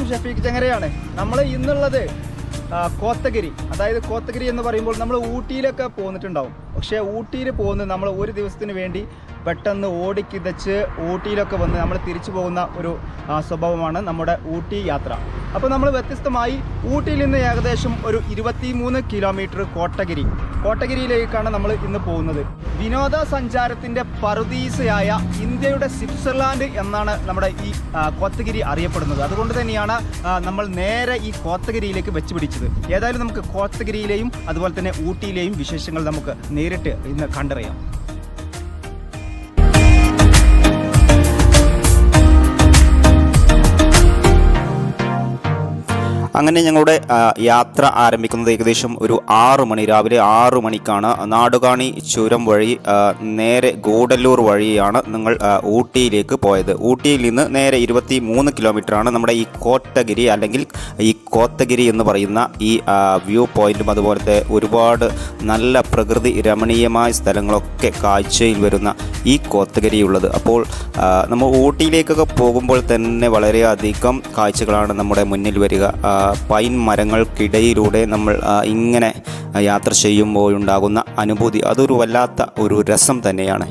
ഷഫീഖ് ചെങ്ങരയാണ് നമ്മൾ ഇന്നുള്ളത് ആ, കോത്തഗിരി അതായത് കോത്തഗിരി എന്ന് പറയുമ്പോൾ നമ്മൾ ഊട്ടിയിലൊക്കെ പോന്നിട്ടുണ്ടാവും പക്ഷേ ഊട്ടിയിൽ പോകുന്നത് നമ്മൾ ഒരു ദിവസത്തിന് വേണ്ടി പെട്ടെന്ന് ഓടിക്കിതച്ച് ഊട്ടിയിലൊക്കെ വന്ന് നമ്മൾ തിരിച്ചു പോകുന്ന ഒരു ആ, സ്വഭാവമാണ് നമ്മുടെ ഊട്ടി യാത്ര അപ്പോൾ നമ്മൾ വ്യത്യസ്തമായി ഊട്ടിയിൽ നിന്ന് ഏകദേശം ഒരു ഇരുപത്തിമൂന്ന് കിലോമീറ്റർ കോട്ടഗിരി കോട്ടഗിരിയിലേക്കാണ് നമ്മൾ ഇന്ന് പോകുന്നത് വിനോദസഞ്ചാരത്തിൻ്റെ പറുദീസയായ ഇന്ത്യയുടെ സ്വിറ്റ്സർലാൻഡ് എന്നാണ് നമ്മുടെ ഈ ആ, കോത്തഗിരി അറിയപ്പെടുന്നത് അതുകൊണ്ട് തന്നെയാണ് ആ, നമ്മൾ നേരെ ഈ കോത്തഗിരിയിലേക്ക് വെച്ച് പിടിച്ചത് ഏതായാലും നമുക്ക് കോത്തഗിരിയിലെയും അതുപോലെ തന്നെ ഊട്ടിയിലെയും വിശേഷങ്ങൾ നമുക്ക് നേരിട്ട് ഇന്ന് കണ്ടറിയാം അങ്ങനെ ഞങ്ങളുടെ ആ, യാത്ര ആരംഭിക്കുന്നത് ഏകദേശം ഒരു ആറു മണി രാവിലെ ആറു മണിക്കാണ് നാടുകാണി ചുരം വഴി ആ, നേരെ ഗൂഡല്ലൂർ വഴിയാണ് നിങ്ങൾ ആ, ഊട്ടിയിലേക്ക് പോയത് ഊട്ടിയിൽ നിന്ന് നേരെ ഇരുപത്തി മൂന്ന് കിലോമീറ്ററാണ് നമ്മുടെ ഈ കോട്ടഗിരി അല്ലെങ്കിൽ ഈ കോത്തഗിരി എന്ന് പറയുന്ന ഈ ആ, വ്യൂ പോയിന്റും അതുപോലത്തെ ഒരുപാട് നല്ല പ്രകൃതി രമണീയമായ സ്ഥലങ്ങളൊക്കെ കാഴ്ചയിൽ വരുന്ന ഈ കോത്തഗിരിയുള്ളത് അപ്പോൾ ആ, നമ്മൾ ഊട്ടിയിലേക്കൊക്കെ പോകുമ്പോൾ തന്നെ വളരെയധികം കാഴ്ചകളാണ് നമ്മുടെ മുന്നിൽ വരിക ആ, പൈൻ മരങ്ങൾക്കിടയിലൂടെ നമ്മൾ ആ, ഇങ്ങനെ യാത്ര ചെയ്യുമ്പോഴുണ്ടാകുന്ന അനുഭൂതി അതൊരു വല്ലാത്ത ഒരു രസം തന്നെയാണ്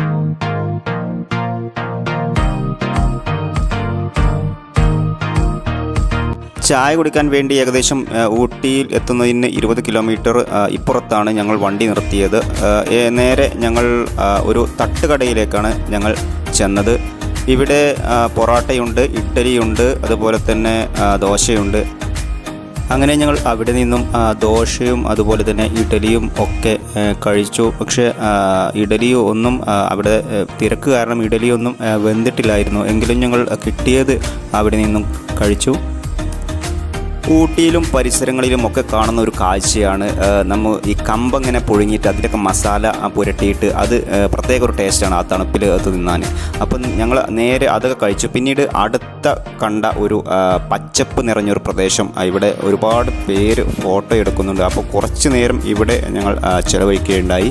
ചായ കുടിക്കാൻ വേണ്ടി ഏകദേശം ആ, ഊട്ടിയിൽ എത്തുന്നതിന് ഇരുപത് കിലോമീറ്റർ ആ, ഇപ്പുറത്താണ് ഞങ്ങൾ വണ്ടി നിർത്തിയത് ആ, ഏ, നേരെ ഞങ്ങൾ ആ, ഒരു തട്ടുകടയിലേക്കാണ് ഞങ്ങൾ ചെന്നത് ഇവിടെ ആ, പൊറാട്ടയുണ്ട് ഇഡ്ഡലിയുണ്ട് അതുപോലെ തന്നെ ആ, ദോശയുണ്ട് അങ്ങനെ ഞങ്ങൾ അവിടെ നിന്നും ആ, ദോശയും അതുപോലെ തന്നെ ഇഡലിയും ഒക്കെ ഏ, കഴിച്ചു പക്ഷേ ആ, ഇഡലിയോ ഒന്നും ആ, അവിടെ ഏ, തിരക്ക് കാരണം ഇഡലിയൊന്നും ആ, വെന്തിട്ടില്ലായിരുന്നു എങ്കിലും ഞങ്ങൾ കിട്ടിയത് അവിടെ നിന്നും കഴിച്ചു ഊട്ടിയിലും പരിസരങ്ങളിലും ഒക്കെ കാണുന്ന ഒരു കാഴ്ചയാണ് ആ, നമ്മൾ ഈ കമ്പങ്ങനെ പുഴുങ്ങിയിട്ട് അതിലൊക്കെ മസാല ആ, പുരട്ടിയിട്ട് അത് ആ, പ്രത്യേക ഒരു ടേസ്റ്റാണ് ആ തണുപ്പിൽ അത് തിന്നാൻ അപ്പം ഞങ്ങൾ നേരെ അതൊക്കെ കഴിച്ചു പിന്നീട് അടുത്ത കണ്ട ഒരു ആ, പച്ചപ്പ് നിറഞ്ഞൊരു പ്രദേശം ആ, ഇവിടെ ഒരുപാട് പേര് ഫോട്ടോ എടുക്കുന്നുണ്ട് അപ്പോൾ കുറച്ച് നേരം ഇവിടെ ഞങ്ങൾ ആ, ചെലവഴിക്കുകയുണ്ടായി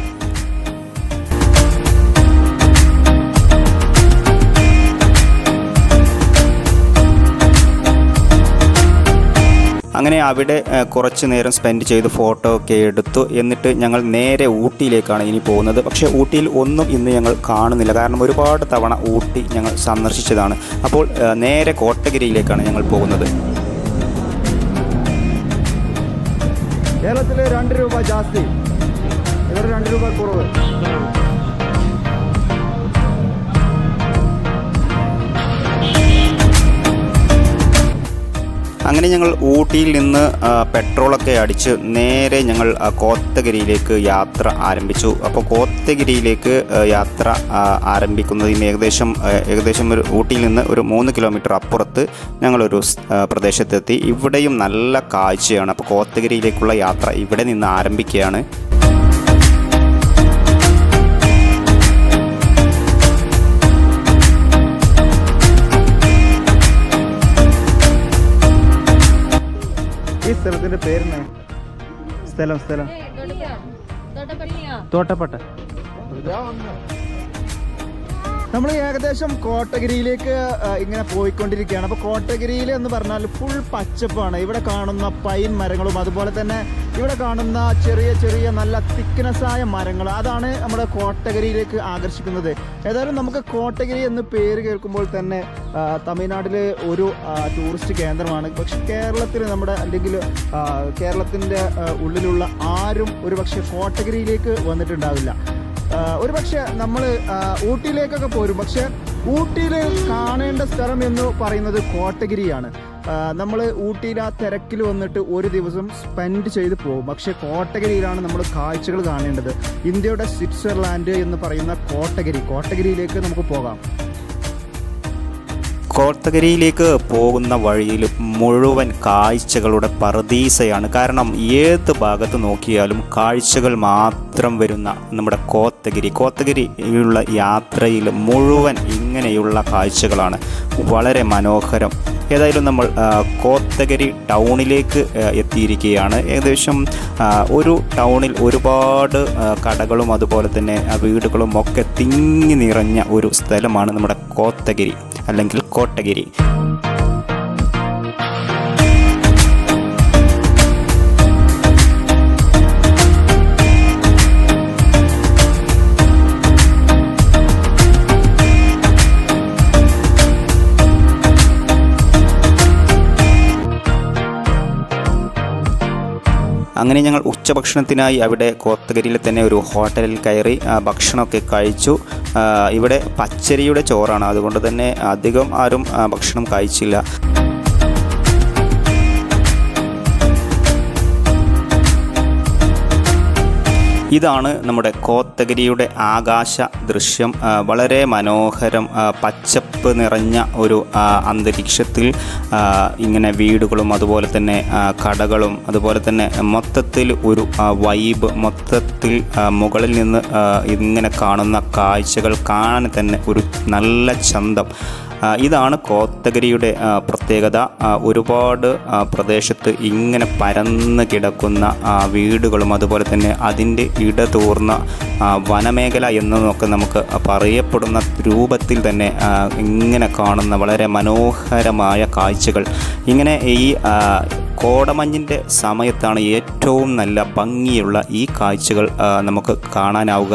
അങ്ങനെ അവിടെ ഏഹ്, കുറച്ച് നേരം സ്പെൻഡ് ചെയ്ത് ഫോട്ടോ ഒക്കെ എടുത്തു എന്നിട്ട് ഞങ്ങൾ നേരെ ഊട്ടിയിലേക്കാണ് ഇനി പോകുന്നത് പക്ഷേ ഊട്ടിയിൽ ഒന്നും ഇന്ന് ഞങ്ങൾ കാണുന്നില്ല കാരണം ഒരുപാട് തവണ ഊട്ടി ഞങ്ങൾ സന്ദർശിച്ചതാണ് അപ്പോൾ ഏഹ്, നേരെ കോട്ടഗിരിയിലേക്കാണ് ഞങ്ങൾ പോകുന്നത് കേരളത്തിൽ രണ്ട് രൂപ ജാസ്തി ഇവിടെ രണ്ട് രൂപ കുറവ് അങ്ങനെ ഞങ്ങൾ ഊട്ടിയിൽ നിന്ന് ആ, പെട്രോളൊക്കെ അടിച്ച് നേരെ ഞങ്ങൾ ആ, കോത്തഗിരിയിലേക്ക് യാത്ര ആരംഭിച്ചു അപ്പോൾ കോത്തഗിരിയിലേക്ക് ആ, യാത്ര ആ, ആരംഭിക്കുന്നതിന് ഏകദേശം ആ, ഏകദേശം ഒരു ഊട്ടിയിൽ നിന്ന് ഒരു മൂന്ന് കിലോമീറ്റർ അപ്പുറത്ത് ഞങ്ങളൊരു സ്- ആ, പ്രദേശത്തെത്തി ഇവിടെയും നല്ല കാഴ്ചയാണ് അപ്പോൾ കോത്തഗിരിയിലേക്കുള്ള യാത്ര ഇവിടെ നിന്ന് ആരംഭിക്കുകയാണ് ഈ സ്ഥലത്തിന്റെ പേരെന്ന് സ്ഥലം സ്ഥലം തോട്ടപ്പട്ട നമ്മൾ ഏകദേശം കോട്ടഗിരിയിലേക്ക് ആ, ഇങ്ങനെ പോയിക്കൊണ്ടിരിക്കുകയാണ് അപ്പോൾ കോട്ടഗിരിയിൽ എന്ന് പറഞ്ഞാൽ ഫുൾ പച്ചപ്പാണ് ഇവിടെ കാണുന്ന പൈൻ മരങ്ങളും അതുപോലെ തന്നെ ഇവിടെ കാണുന്ന ചെറിയ ചെറിയ നല്ല thickness ആയ മരങ്ങൾ അതാണ് നമ്മുടെ കോട്ടഗിരിയിലേക്ക് ആകർഷിക്കുന്നത് ഏതായാലും നമുക്ക് കോട്ടഗിരി എന്ന് പേര് കേൾക്കുമ്പോൾ തന്നെ ആ, തമിഴ്നാട്ടിലെ ഒരു ആ, ടൂറിസ്റ്റ് കേന്ദ്രമാണ് പക്ഷെ കേരളത്തിൽ നമ്മുടെ അല്ലെങ്കിൽ ആ, കേരളത്തിൻ്റെ ആ, ഉള്ളിലുള്ള ആരും ഒരു പക്ഷേ കോട്ടഗിരിയിലേക്ക് വന്നിട്ടുണ്ടാവില്ല ആഹ് ഒരു പക്ഷെ നമ്മൾ ഊട്ടിയിലേക്കൊക്കെ പോരും പക്ഷെ ഊട്ടിയിൽ കാണേണ്ട സ്ഥലം എന്ന് പറയുന്നത് കോട്ടഗിരിയാണ് നമ്മൾ ഊട്ടിയിൽ ആ തിരക്കിൽ വന്നിട്ട് ഒരു ദിവസം സ്പെൻഡ് ചെയ്ത് പോകും പക്ഷെ കോട്ടഗിരിയിലാണ് നമ്മൾ കാഴ്ചകൾ കാണേണ്ടത് ഇന്ത്യയുടെ സ്വിറ്റ്സർലാൻഡ് എന്ന് പറയുന്ന കോട്ടഗിരി കോട്ടഗിരിയിലേക്ക് നമുക്ക് പോകാം കോത്തഗിരിയിലേക്ക് പോകുന്ന വഴിയിൽ മുഴുവൻ കാഴ്ചകളുടെ പറുദീസയാണ് കാരണം ഏത് ഭാഗത്ത് നോക്കിയാലും കാഴ്ചകൾ മാത്രം വരുന്ന നമ്മുടെ കോത്തഗിരി കോത്തഗിരിയിലുള്ള യാത്രയിൽ മുഴുവൻ ഇങ്ങനെയുള്ള കാഴ്ചകളാണ് വളരെ മനോഹരം ഏതായാലും നമ്മൾ ആ, കോത്തഗിരി ടൗണിലേക്ക് ആ, എത്തിയിരിക്കുകയാണ് ഏകദേശം ആ, ഒരു ടൗണിൽ ഒരുപാട് ആ, കടകളും അതുപോലെ തന്നെ ആ, വീടുകളും ഒക്കെ തിങ്ങി നിറഞ്ഞ ഒരു സ്ഥലമാണ് നമ്മുടെ കോത്തഗിരി അല്ലെങ്കിൽ കോട്ടഗിരി അങ്ങനെ ഞങ്ങൾ ഉച്ചഭക്ഷണത്തിനായി അവിടെ കോത്തകരിയിൽ തന്നെ ഒരു ഹോട്ടലിൽ കയറി ആ, ഭക്ഷണമൊക്കെ കഴിച്ചു ആ, ഇവിടെ പച്ചരിയുടെ ചോറാണ് അതുകൊണ്ട് തന്നെ അധികം ആരും ആ, ഭക്ഷണം കഴിച്ചില്ല ഇതാണ് നമ്മുടെ കോത്തഗിരിയുടെ ആകാശ ദൃശ്യം ആ, വളരെ മനോഹരം ആ, പച്ചപ്പ് നിറഞ്ഞ ഒരു ആ, അന്തരീക്ഷത്തിൽ ആ, ഇങ്ങനെ വീടുകളും അതുപോലെ തന്നെ ആ, കടകളും അതുപോലെ തന്നെ മൊത്തത്തിൽ ഒരു ആ, വൈബ് മൊത്തത്തിൽ ആ, മുകളിൽ നിന്ന് ആ, ഇങ്ങനെ കാണുന്ന കാഴ്ചകൾ കാണാൻ തന്നെ ഒരു നല്ല ചന്തം ആ, ഇതാണ് കോത്തഗിരിയുടെ ആ, പ്രത്യേകത ആ, ഒരുപാട് ആ, പ്രദേശത്ത് ഇങ്ങനെ പരന്ന് കിടക്കുന്ന ആ, വീടുകളും അതുപോലെ തന്നെ അതിൻ്റെ ഇടതൂർന്ന ആ, വനമേഖല എന്നൊക്കെ നമുക്ക് പറയപ്പെടുന്ന രൂപത്തിൽ തന്നെ ആ, ഇങ്ങനെ കാണുന്ന വളരെ മനോഹരമായ കാഴ്ചകൾ ഇങ്ങനെ ഈ ആ, കോടമഞ്ഞിൻ്റെ സമയത്താണ് ഏറ്റവും നല്ല ഭംഗിയുള്ള ഈ കാഴ്ചകൾ ആ, നമുക്ക് കാണാനാവുക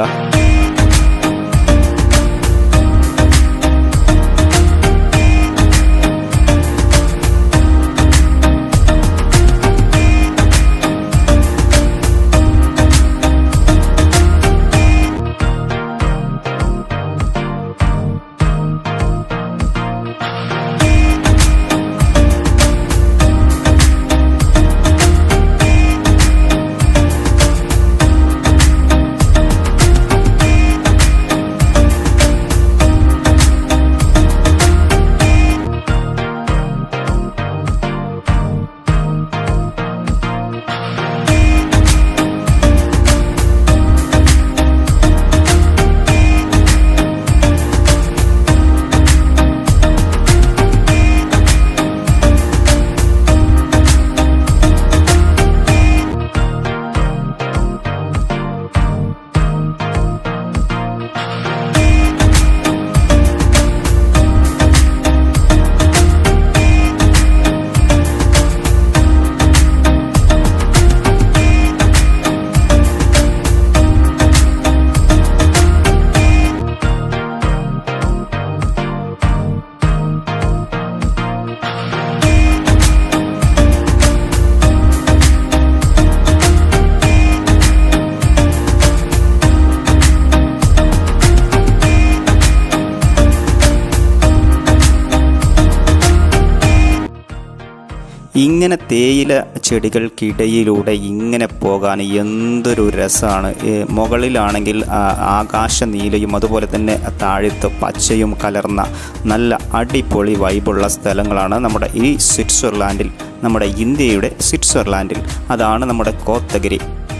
ഇങ്ങനെ തേയില ചെടികൾക്കിടയിലൂടെ ഇങ്ങനെ പോകാൻ എന്തൊരു രസമാണ് മുകളിലാണെങ്കിൽ ആ, ആകാശ നീലയും അതുപോലെ തന്നെ താഴത്ത് പച്ചയും കലർന്ന നല്ല അടിപൊളി വൈബുള്ള സ്ഥലങ്ങളാണ് നമ്മുടെ ഈ സ്വിറ്റ്സർലാൻഡിൽ നമ്മുടെ ഇന്ത്യയുടെ സ്വിറ്റ്സർലാൻഡിൽ അതാണ് നമ്മുടെ കോത്തഗിരി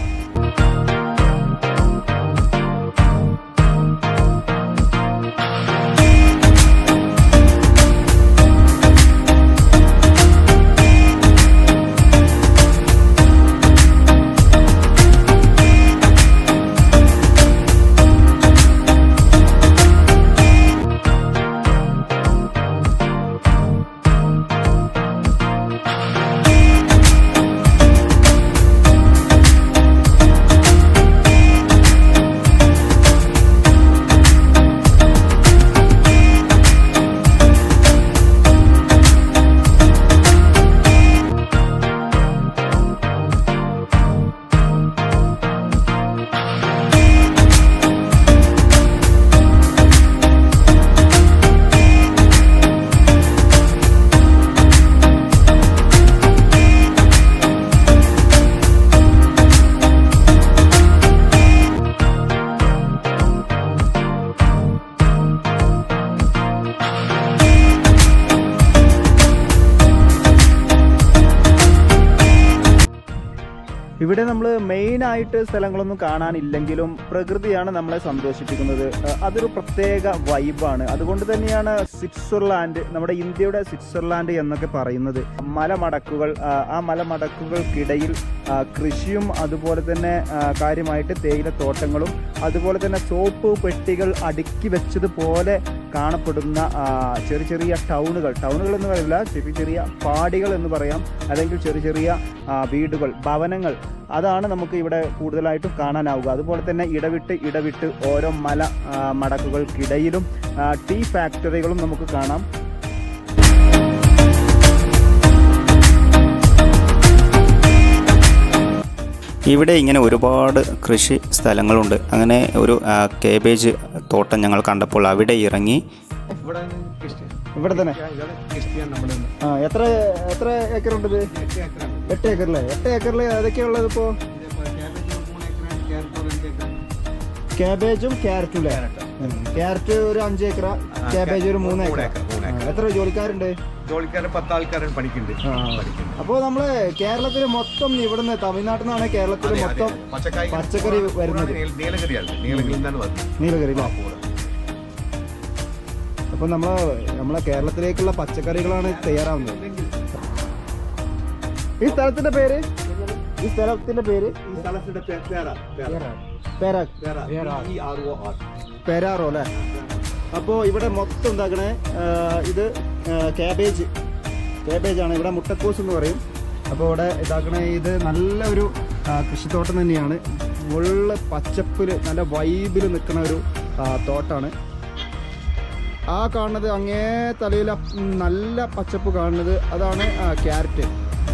ഇവിടെ നമ്മൾ മെയിൻ ആയിട്ട് സ്ഥലങ്ങളൊന്നും കാണാനില്ലെങ്കിലും പ്രകൃതിയാണ് നമ്മളെ സന്തോഷിപ്പിക്കുന്നത് അഹ് അതൊരു പ്രത്യേക വൈബാണ് അതുകൊണ്ട് തന്നെയാണ് സ്വിറ്റ്സർലാൻഡ് നമ്മുടെ ഇന്ത്യയുടെ സ്വിറ്റ്സർലാൻഡ് എന്നൊക്കെ പറയുന്നത് മലമടക്കുകൾ അഹ് ആ മലമടക്കുകൾക്കിടയിൽ അഹ് കൃഷിയും അതുപോലെ തന്നെ അഹ് കാര്യമായിട്ട് തേയിലത്തോട്ടങ്ങളും അതുപോലെ തന്നെ സോപ്പ് പെട്ടികൾ അടുക്കി വെച്ചതുപോലെ കാണപ്പെടുന്ന അഹ് ചെറിയ ചെറിയ ടൗണുകൾ ടൗണുകൾ എന്ന് പറയില്ല ചെറിയ ചെറിയ പാടികൾ എന്ന് പറയാം അല്ലെങ്കിൽ ചെറിയ ചെറിയ ആ, വീടുകൾ ഭവനങ്ങൾ അതാണ് നമുക്ക് ഇവിടെ കൂടുതലായിട്ടും കാണാനാവുക അതുപോലെ തന്നെ ഇടവിട്ട് ഇടവിട്ട് ഓരോ മല ആ, മടക്കുകൾക്കിടയിലും ആ, ടീ ഫാക്ടറികളും നമുക്ക് കാണാം ഇവിടെ ഇങ്ങനെ ഒരുപാട് കൃഷി സ്ഥലങ്ങളുണ്ട് അങ്ങനെ ഒരു ആ, കേബേജ് തോട്ടം ഞങ്ങൾ കണ്ടപ്പോൾ അവിടെ ഇറങ്ങി ഇവിടെ ക്രിസ്ത്യൻ ഇവിടെ തന്നെ ഇവിടെ ക്രിസ്ത്യൻ നമ്മുടെ ആ എത്ര എത്ര ഏക്കർ ഉണ്ട് ഇത് എട്ട് ഏക്കറാണ് എട്ട് ഏക്കറല്ലേ എട്ട് ഏക്കറിൽ ഏതൊക്കെയാ ഉള്ളത് ഇപ്പോൾ ക്യാബേജ് ക്യാബേജും മൂന്ന് ഏക്കറാണ് ക്യാരറ്റ് ഒരു രണ്ട് ഏക്കർ ക്യാരറ്റും അല്ലേ ക്യാരറ്റ്. ക്യാരറ്റ് ഒരു അഞ്ച് ഏക്കറ ക്യാബേജ് ഒരു മൂന്ന് മൂന്ന് ഏക്കർ ഏക്കർ, മൂന്ന് ഏക്കർ. ആ, എത്ര ജോലിക്കാരുണ്ട് ജോലിക്കാരൻ പത്ത് ആൾക്കാരൻ പഠിക്കുന്നുണ്ട് ആ. പഠിക്കുന്നുണ്ട് അപ്പോൾ നമ്മള് കേരളത്തിൽ മൊത്തം ഇവിടുന്ന് തമിഴ്നാട്ടിൽ നിന്നാണ് കേരളത്തിൽ അതെ, അതെ. മൊത്തം പച്ചക്കായ് പച്ചക്കറി കൂടാതെ വരുന്നത്. നീല- നീലഗിരിയാണ് നീലഗിരിയിൽ നിന്നാണ് വരുന്നത് നീലഗിരി ആ, പൂള. അപ്പൊ നമ്മളെ നമ്മളെ കേരളത്തിലേക്കുള്ള പച്ചക്കറികളാണ് തയ്യാറാവുന്നത് ഈ സ്ഥലത്തിന്റെ പേര് ഈ സ്ഥലത്തിന്റെ പേര് ഈ സ്ഥലത്തിന്റെ പേ- പേരാ, പേരാ. പേരാ പേരാ. P-E-R-O-R. പേരാറോ അല്ലേ അപ്പോൾ ഇവിടെ മൊത്തം എന്താക്കണേ ആ, ഇത് ക്യാബേജ് ക്യാബേജ് ആണ് ഇവിടെ മുട്ടക്കോസ് എന്ന് പറയും അപ്പോൾ ഇവിടെ ഇതാക്കണേ ഇത് നല്ല ഒരു ആ, കൃഷിത്തോട്ടം തന്നെയാണ് ഫുള്ള് പച്ചപ്പിൽ നല്ല വൈബിൽ നിൽക്കുന്ന ഒരു ആ, തോട്ടാണ് ആ കാണുന്നത് അങ്ങേ തലയിൽ ആ നല്ല പച്ചപ്പ് കാണുന്നത് അതാണ് ആ, ക്യാരറ്റ്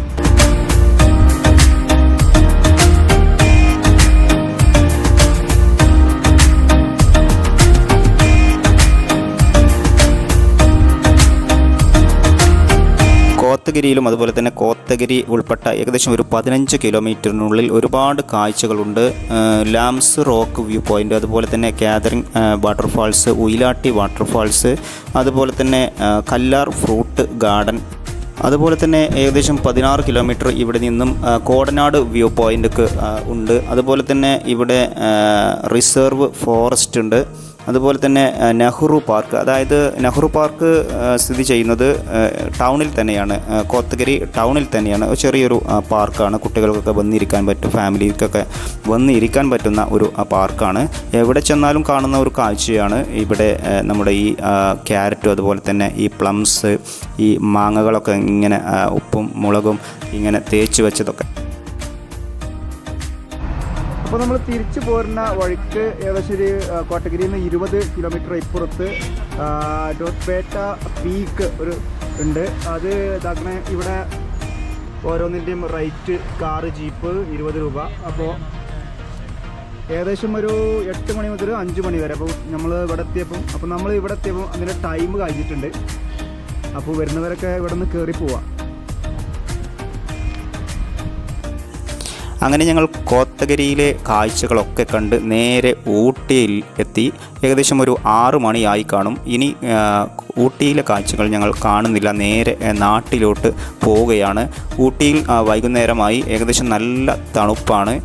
കോത്തഗിരിയിലും അതുപോലെ തന്നെ കോത്തഗിരി ഉൾപ്പെട്ട ഏകദേശം ഒരു പതിനഞ്ച് കിലോമീറ്ററിനുള്ളിൽ ഒരുപാട് കാഴ്ചകളുണ്ട് ആ, ലാംസ് റോക്ക് വ്യൂ പോയിന്റ് അതുപോലെ തന്നെ കാതറിംഗ് വാട്ടർഫാൾസ് ഉയിലാട്ടി വാട്ടർഫാൾസ് അതുപോലെ തന്നെ ആ, കല്ലാർ ഫ്രൂട്ട് ഗാർഡൻ അതുപോലെ തന്നെ ഏകദേശം പതിനാറ് കിലോമീറ്റർ ഇവിടെ നിന്നും ആ, കോടനാട് വ്യൂ പോയിന്റ് ഉണ്ട് അതുപോലെ തന്നെ ഇവിടെ ആ, റിസർവ് ഫോറസ്റ്റ് ഉണ്ട് അതുപോലെ തന്നെ ആ, നെഹ്റു പാർക്ക് അതായത് നെഹ്റു പാർക്ക് ആ, സ്ഥിതി ചെയ്യുന്നത് ആ, ടൗണിൽ തന്നെയാണ് ആ, കോത്തഗിരി ടൗണിൽ തന്നെയാണ് ഒരു ചെറിയൊരു ആ, പാർക്കാണ് കുട്ടികൾക്കൊക്കെ വന്നിരിക്കാൻ പറ്റും ഫാമിലിക്കൊക്കെ വന്നിരിക്കാൻ പറ്റുന്ന ഒരു ആ, പാർക്കാണ് എവിടെ ചെന്നാലും കാണുന്ന ഒരു കാഴ്ചയാണ് ഇവിടെ ആ, നമ്മുടെ ഈ ആ, ക്യാരറ്റും അതുപോലെ തന്നെ ഈ പ്ലംസ് ഈ മാങ്ങകളൊക്കെ ഇങ്ങനെ ആ, ഉപ്പും മുളകും ഇങ്ങനെ തേച്ച് വെച്ചതൊക്കെ അപ്പോൾ നമ്മൾ തിരിച്ചു പോരുന്ന വഴിക്ക് ഏകദേശം ഒരു ആ, കോട്ടഗിരിയിൽ നിന്ന് ഇരുപത് കിലോമീറ്റർ ഇപ്പുറത്ത് ആ, ഡോട്ട്പേട്ട പീക്ക് ഒരു ഉണ്ട് അത് ഇതാക്കണേ ഇവിടെ ഓരോന്നിൻ്റെയും റേറ്റ് കാറ് ജീപ്പ് ഇരുപത് രൂപ അപ്പോൾ ഏകദേശം ഒരു എട്ട് മണി മുതൽ അഞ്ച് മണി വരെ അപ്പോൾ നമ്മൾ ഇവിടെ എത്തിയപ്പം അപ്പോൾ നമ്മൾ ഇവിടെ എത്തിയപ്പോൾ അതിൻ്റെ ടൈം കഴിഞ്ഞിട്ടുണ്ട് അപ്പോൾ വരുന്നവരൊക്കെ ഇവിടെ നിന്ന് കയറി പോവാം അങ്ങനെ ഞങ്ങൾ കോത്തഗിരിയിലെ കാഴ്ചകളൊക്കെ കണ്ട് നേരെ ഊട്ടിയിൽ എത്തി ഏകദേശം ഒരു ആറു മണിയായി കാണും ഇനി ആ, ഊട്ടിയിലെ കാഴ്ചകൾ ഞങ്ങൾ കാണുന്നില്ല നേരെ ആ, നാട്ടിലോട്ട് പോവുകയാണ് ഊട്ടിയിൽ ആ, വൈകുന്നേരമായി ഏകദേശം നല്ല തണുപ്പാണ്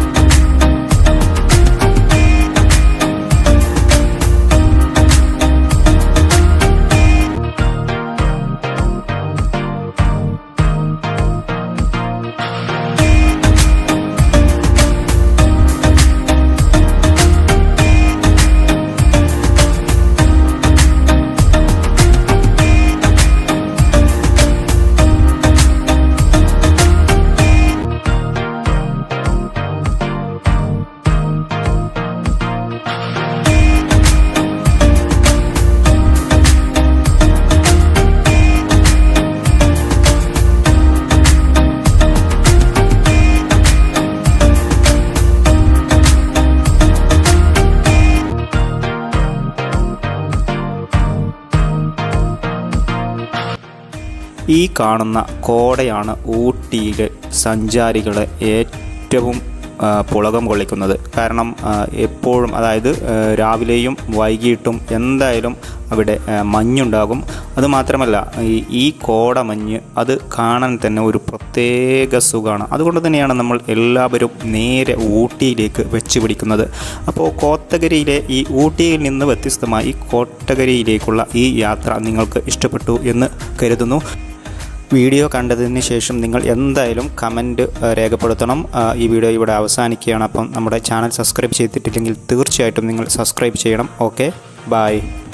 ഈ കാണുന്ന കോടയാണ് ഊട്ടിയിലെ സഞ്ചാരികളെ ഏറ്റവും ആ, പുളകം കൊള്ളിക്കുന്നത് കാരണം ആ, എപ്പോഴും അതായത് ആ, രാവിലെയും വൈകിട്ടും എന്തായാലും അവിടെ ആ, മഞ്ഞുണ്ടാകും അതുമാത്രമല്ല ഈ ഈ കോടമഞ്ഞ് അത് കാണാൻ തന്നെ ഒരു പ്രത്യേക സുഖമാണ് അതുകൊണ്ട് തന്നെയാണ് നമ്മൾ എല്ലാവരും നേരെ ഊട്ടിയിലേക്ക് വെച്ച് പിടിക്കുന്നത് അപ്പോൾ കോത്തഗിരിയിലെ ഈ ഊട്ടിയിൽ നിന്ന് വ്യത്യസ്തമായി കോട്ടഗിരിയിലേക്കുള്ള ഈ യാത്ര നിങ്ങൾക്ക് ഇഷ്ടപ്പെട്ടു എന്ന് കരുതുന്നു വീഡിയോ കണ്ടതിന് ശേഷം നിങ്ങൾ എന്തായാലും കമൻറ്റ് രേഖപ്പെടുത്തണം ആ, ഈ വീഡിയോ ഇവിടെ അവസാനിക്കുകയാണ് അപ്പം നമ്മുടെ ചാനൽ സബ്സ്ക്രൈബ് ചെയ്തിട്ടില്ലെങ്കിൽ തീർച്ചയായിട്ടും നിങ്ങൾ സബ്സ്ക്രൈബ് ചെയ്യണം ഓക്കെ ബായ്